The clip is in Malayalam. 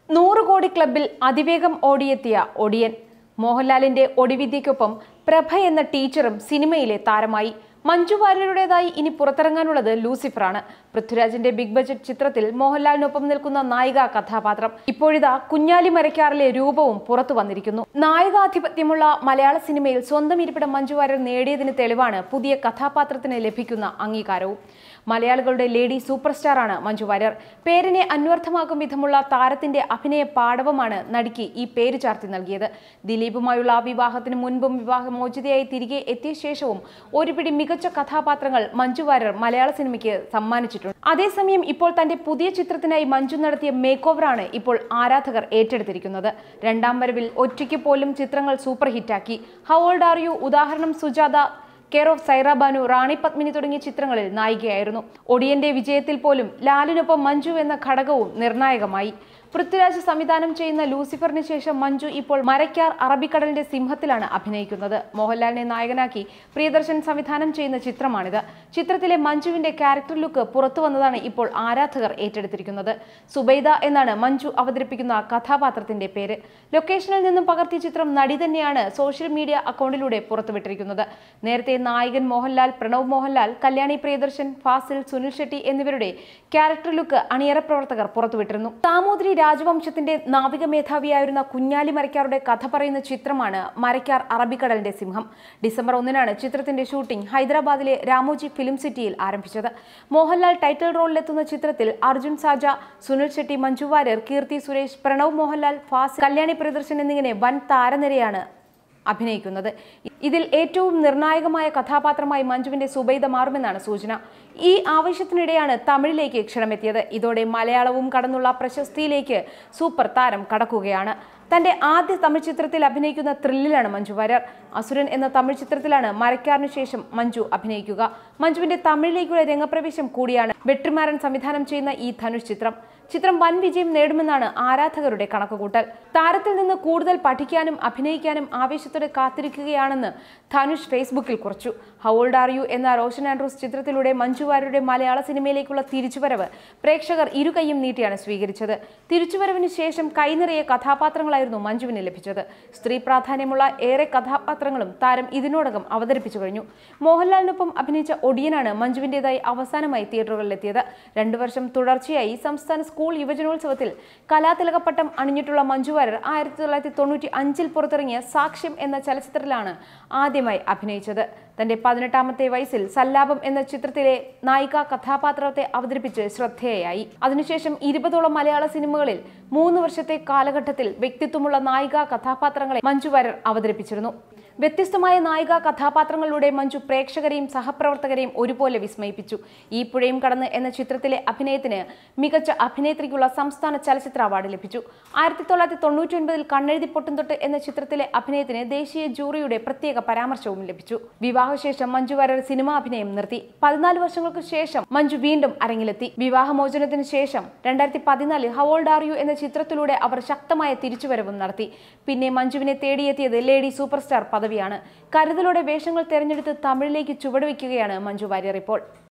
നൂറ് കോടി ക്ലബിൽ അതിവേഗം ഓടിയെത്തിയ ഒടിയൻ മോഹൻലാലിന്റെ ഒടിവിദ്യയ്ക്കൊപ്പം പ്രഭ എന്ന ടീച്ചറും സിനിമയിലെ താരമായി മഞ്ജു വാര്യരുടേതായി ഇനി പുറത്തിറങ്ങാനുള്ളത് ലൂസിഫറാണ് പൃഥ്വിരാജിന്റെ ബിഗ് ബജറ്റ് ചിത്രത്തിൽ മോഹൻലാലിനൊപ്പം നിൽക്കുന്ന നായിക കഥാപാത്രം ഇപ്പോഴിതാ കുഞ്ഞാലി മരക്കാറിലെ രൂപവും പുറത്തു വന്നിരിക്കുന്നു നായികാധിപത്യമുള്ള മലയാള സിനിമയിൽ സ്വന്തം ഇരിപ്പിടം മഞ്ജു വാര്യർ നേടിയതിന് തെളിവാണ് പുതിയ കഥാപാത്രത്തിന് ലഭിക്കുന്ന അംഗീകാരവും മലയാളികളുടെ ലേഡി സൂപ്പർ സ്റ്റാറാണ് മഞ്ജു വാര്യർ പേരിനെ അന്വർത്ഥമാക്കും വിധമുള്ള താരത്തിന്റെ അഭിനയ പാടവമാണ് നടിക്ക് ഈ പേര് ചാർത്തി നൽകിയത് ദിലീപുമായുള്ള ആ വിവാഹത്തിന് മുൻപും വിവാഹമോചിതയായി തിരികെ എത്തിയ ശേഷവും ഒരു പിടി മികച്ച കഥാപാത്രങ്ങൾ മഞ്ജു വാര്യർ മലയാള സിനിമയ്ക്ക് സമ്മാനിച്ചിട്ടുണ്ട് അതേസമയം ഇപ്പോൾ തന്റെ പുതിയ ചിത്രത്തിനായി മഞ്ജു നടത്തിയ മേക്ക് ഓവറാണ് ഇപ്പോൾ ആരാധകർ ഏറ്റെടുത്തിരിക്കുന്നത് രണ്ടാം വരവിൽ ഒറ്റയ്ക്ക് പോലും ചിത്രങ്ങൾ സൂപ്പർ ഹിറ്റാക്കി ഹൗ ഓൾഡ് ആർ യു ഉദാഹരണം സുജാത കെയർ ഓഫ് സൈറ ബാനു റാണി പത്മിനി തുടങ്ങിയ ചിത്രങ്ങളിൽ നായികയായിരുന്നു ഒടിയന്റെ വിജയത്തിൽ പോലും ലാലിനൊപ്പം മഞ്ജു എന്ന ഘടകവും നിർണായകമായി പൃഥ്വിരാജ് സംവിധാനം ചെയ്യുന്ന ലൂസിഫറിന് ശേഷം മഞ്ജു ഇപ്പോൾ മരക്കാർ അറബിക്കടലിന്റെ സിംഹത്തിലാണ് അഭിനയിക്കുന്നത് മോഹൻലാലിനെ നായകനാക്കി പ്രിയദർശൻ സംവിധാനം ചെയ്യുന്ന ചിത്രമാണിത് ചിത്രത്തിലെ മഞ്ജുവിന്റെ ക്യാരക്ടർ ലുക്ക് പുറത്തു വന്നതാണ് ഇപ്പോൾ ആരാധകർ ഏറ്റെടുത്തിരിക്കുന്നത് സുബൈദ എന്നാണ് മഞ്ജു അവതരിപ്പിക്കുന്ന കഥാപാത്രത്തിന്റെ പേര് ലൊക്കേഷനിൽ നിന്നും പകർത്തിയ ചിത്രം നടി തന്നെയാണ് സോഷ്യൽ മീഡിയ അക്കൗണ്ടിലൂടെ പുറത്തുവിട്ടിരിക്കുന്നത് നേരത്തെ നായകൻ മോഹൻലാൽ പ്രണവ് മോഹൻലാൽ കല്യാണി പ്രിയദർശൻ ഫാസിൽ സുനിൽ ഷെട്ടി എന്നിവരുടെ ക്യാരക്ടർ ലുക്ക് അണിയറ പ്രവർത്തകർ പുറത്തുവിട്ടിരുന്നു സാമൂതിരി രാജവംശത്തിന്റെ നാവിക മേധാവിയായിരുന്ന കുഞ്ഞാലി മരക്കാരുടെ കഥ പറയുന്ന ചിത്രമാണ് മരക്കാർ അറബിക്കടലിന്റെ സിംഹം ഡിസംബർ ഒന്നിനാണ് ചിത്രത്തിന്റെ ഷൂട്ടിംഗ് ഹൈദരാബാദിലെ രാമോജി ഫിലിം സിറ്റിയിൽ ആരംഭിച്ചത് മോഹൻലാൽ ടൈറ്റിൽ റോളിലെത്തുന്ന ചിത്രത്തിൽ അർജുൻ സാജ സുനിൽ ഷെട്ടി മഞ്ജു വാര്യർ കീർത്തി സുരേഷ് പ്രണവ് മോഹൻലാൽ ഫാസ് കല്യാണി പ്രിയദർശൻ എന്നിങ്ങനെ വൻ താരനിരയാണ് അഭിനയിക്കുന്നത് ഇതിൽ ഏറ്റവും നിർണായകമായ കഥാപാത്രമായി മഞ്ജുവിന്റെ സുബൈദ മാറുമെന്നാണ് സൂചന ഈ ആവശ്യത്തിനിടെയാണ് തമിഴിലേക്ക് ക്ഷണമെത്തിയത് ഇതോടെ മലയാളവും കടന്നുള്ള പ്രശസ്തിയിലേക്ക് സൂപ്പർ താരം കടക്കുകയാണ് തന്റെ ആദ്യ തമിഴ് ചിത്രത്തിൽ അഭിനയിക്കുന്ന ത്രില്ലിലാണ് മഞ്ജു വാര്യർ അസുരൻ എന്ന തമിഴ് ചിത്രത്തിലാണ് മരക്കാറിന് ശേഷം മഞ്ജു അഭിനയിക്കുക മഞ്ജുവിന്റെ തമിഴിലേക്കുള്ള രംഗപ്രവേശം കൂടിയാണ് വെട്രിമാരൻ സംവിധാനം ചെയ്യുന്ന ഈ ധനുഷ് ചിത്രം ചിത്രം വൻ വിജയം നേടുമെന്നാണ് ആരാധകരുടെ കണക്കുകൂട്ടൽ താരത്തിൽ നിന്ന് കൂടുതൽ പഠിക്കാനും അഭിനയിക്കാനും ആവേശത്തോടെ കാത്തിരിക്കുകയാണെന്ന് ധനുഷ് ഫേസ്ബുക്കിൽ കുറിച്ചു ഹൗ ഓൾഡ് ആർ യു എന്ന റോഷൻ ആൻഡ്രൂസ് ചിത്രത്തിലൂടെ മഞ്ജു വാര്യരുടെ മലയാള സിനിമയിലേക്കുള്ള തിരിച്ചുവരവ് പ്രേക്ഷകർ ഇരുകൈയും നീട്ടിയാണ് സ്വീകരിച്ചത് തിരിച്ചുവരവിന് ശേഷം കൈനിറയെ കഥാപാത്രങ്ങളായിരുന്നു മഞ്ജുവിന് ലഭിച്ചത് സ്ത്രീ പ്രാധാന്യമുള്ള ഏറെ കഥാപാത്രങ്ങളും താരം ഇതിനോടകം അവതരിപ്പിച്ചു കഴിഞ്ഞു മോഹൻലാലിനൊപ്പം അഭിനയിച്ച ഒടിയനാണ് മഞ്ജുവിൻ്റെതായി അവസാനമായി തിയേറ്ററുകളിലെത്തിയത് രണ്ടു വർഷം തുടർച്ചയായി സംസ്ഥാന സ്കൂൾ യുവജനോത്സവത്തിൽ കലാതിലകപ്പട്ടം അണിഞ്ഞിട്ടുള്ള മഞ്ജു വാര്യർ ആയിരത്തി തൊള്ളായിരത്തി തൊണ്ണൂറ്റി അഞ്ചിൽ പുറത്തിറങ്ങിയ സാക്ഷ്യം എന്ന ചലച്ചിത്രത്തിലാണ് ആദ്യമായി അഭിനയിച്ചത് തന്റെ പതിനെട്ടാമത്തെ വയസ്സിൽ സല്ലാപം എന്ന ചിത്രത്തിലെ നായിക കഥാപാത്രത്തെ അവതരിപ്പിച്ച് ശ്രദ്ധേയയായി അതിനുശേഷം ഇരുപതോളം മലയാള സിനിമകളിൽ മൂന്ന് വർഷത്തെ കാലഘട്ടത്തിൽ വ്യക്തിത്വമുള്ള നായിക കഥാപാത്രങ്ങളെ മഞ്ജു വാര്യർ അവതരിപ്പിച്ചിരുന്നു വ്യത്യസ്തമായ നായിക കഥാപാത്രങ്ങളിലൂടെ മഞ്ജു പ്രേക്ഷകരെയും സഹപ്രവർത്തകരെയും ഒരുപോലെ വിസ്മയിപ്പിച്ചു ഈ പുഴയും കടന്ന് എന്ന ചിത്രത്തിലെ അഭിനയത്തിന് മികച്ച അഭിനേത്രിക്കുള്ള സംസ്ഥാന ചലച്ചിത്ര അവാർഡ് ലഭിച്ചു ആയിരത്തി തൊള്ളായിരത്തി തൊണ്ണൂറ്റി ഒൻപതിൽ കണ്ണെഴുതി പൊട്ടുംതൊട്ട് എന്ന ചിത്രത്തിലെ അഭിനയത്തിന് ദേശീയ ജൂറിയുടെ പ്രത്യേക പരാമർശവും ലഭിച്ചു വിവാഹശേഷം മഞ്ജു വാര്യർ സിനിമാ അഭിനയം നിർത്തി പതിനാല് വർഷങ്ങൾക്ക് ശേഷം മഞ്ജു വീണ്ടും അരങ്ങിലെത്തി വിവാഹമോചനത്തിന് ശേഷം രണ്ടായിരത്തി പതിനാലിൽ ഹവോൾഡ് ആർ യു എന്ന ചിത്രത്തിലൂടെ അവർ ശക്തമായ തിരിച്ചുവരവും നടത്തി പിന്നെ മഞ്ജുവിനെ തേടിയെത്തിയത് ലേഡി സൂപ്പർ സ്റ്റാർ പദവിയാണ് കരുതലോടെ വേഷങ്ങൾ തെരഞ്ഞെടുത്ത് തമിഴിലേക്ക് ചുവടുവെക്കുകയാണ് മഞ്ജു വാര്യർ ഇപ്പോൾ